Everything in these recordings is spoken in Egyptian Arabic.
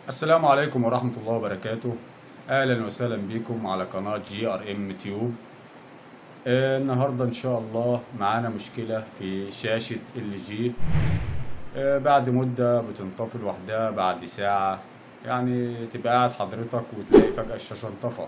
السلام عليكم ورحمة الله وبركاته أهلا وسهلا بكم على قناة جي ار ام تيوب آه، النهاردة إن شاء الله معانا مشكلة في شاشة ال جي بعد مدة بتنطفي لوحدها بعد ساعة يعني تبقى قاعد حضرتك وتلاقي فجأة الشاشة انطفت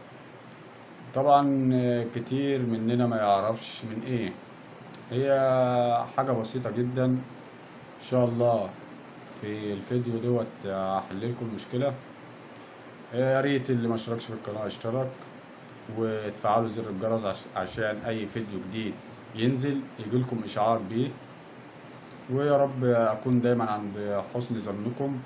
طبعا آه، كتير مننا ما يعرفش من ايه هي حاجة بسيطة جدا ان شاء الله في الفيديو دوت هحل لكم المشكلة آه، يا ريت اللي ما اشتركش في القناة اشترك وتفعلوا زر الجرس عش- عشان اي فيديو جديد ينزل يجيلكم اشعار بيه ويا رب اكون دايما عند حسن ظنكم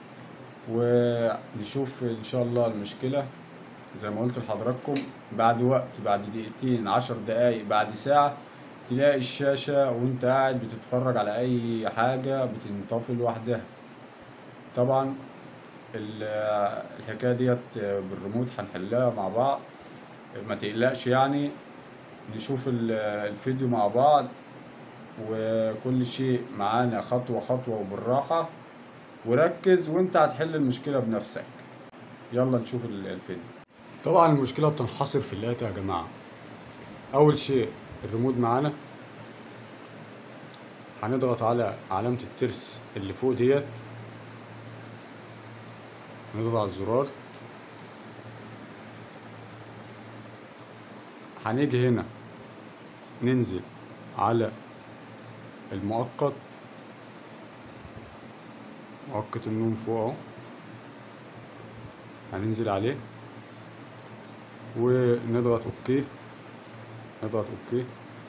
ونشوف ان شاء الله المشكلة زي ما قلت لحضراتكم بعد وقت بعد دقيقتين عشر دقايق بعد ساعة تلاقي الشاشة وانت قاعد بتتفرج على اي حاجة بتنطفي لوحدها طبعا ال- الحكاية ديت بالريموت هنحلها مع بعض ما تقلقش يعني نشوف ال- الفيديو مع بعض وكل شيء معانا خطوة خطوة وبالراحة وركز وانت هتحل المشكلة بنفسك يلا نشوف ال- الفيديو طبعا المشكلة بتنحصر في الآتي يا جماعة أول شيء الريموت معانا هنضغط على علامة الترس اللي فوق ديت نضغط على الزرار هنيجي هنا ننزل على المؤقت مؤقت النوم فوق اهو هننزل عليه ونضغط اوكي نضغط اوكي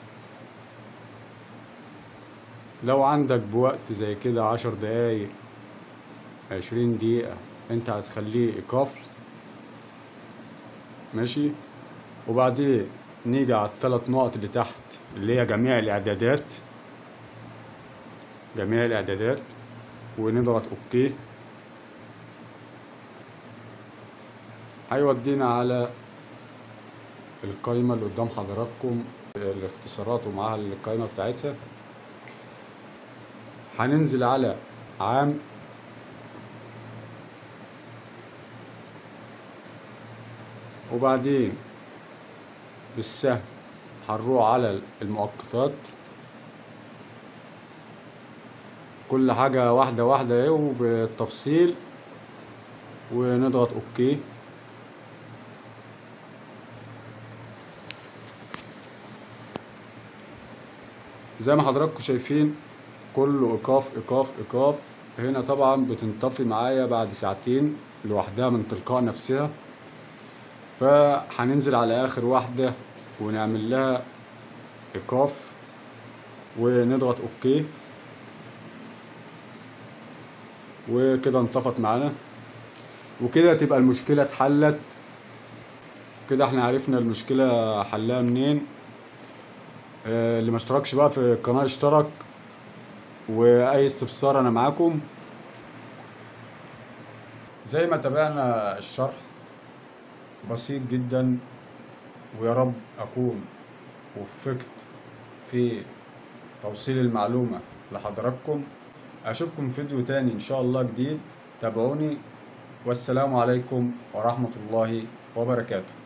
لو عندك بوقت زي كده عشر دقايق عشرين دقيقة انت هتخليه ايقاف ماشي وبعدين نيجي على الثلاث نقط اللي تحت اللي هي جميع الاعدادات جميع الاعدادات ونضغط اوكي هيودينا على القايمة اللي قدام حضراتكم الاختصارات ومعاها القايمة بتاعتها هننزل على عام وبعدين بالسهم هنروح على المؤقتات كل حاجة واحدة واحدة اهي وبالتفصيل ونضغط اوكي زي ما حضراتكم شايفين كله ايقاف ايقاف ايقاف هنا طبعا بتنطفي معايا بعد ساعتين لوحدها من تلقاء نفسها فهننزل على اخر واحدة ونعمل لها ايقاف ونضغط اوكي وكده انطفت معانا وكده تبقى المشكلة اتحلت كده احنا عرفنا المشكلة حلها منين آه، اللي ما اشتركش بقى في القناة اشترك واي استفسار انا معاكم زي ما تابعنا الشرح بسيط جدا ويا رب اكون وفقت في توصيل المعلومة لحضراتكم اشوفكم في فيديو تاني ان شاء الله جديد تابعوني والسلام عليكم ورحمة الله وبركاته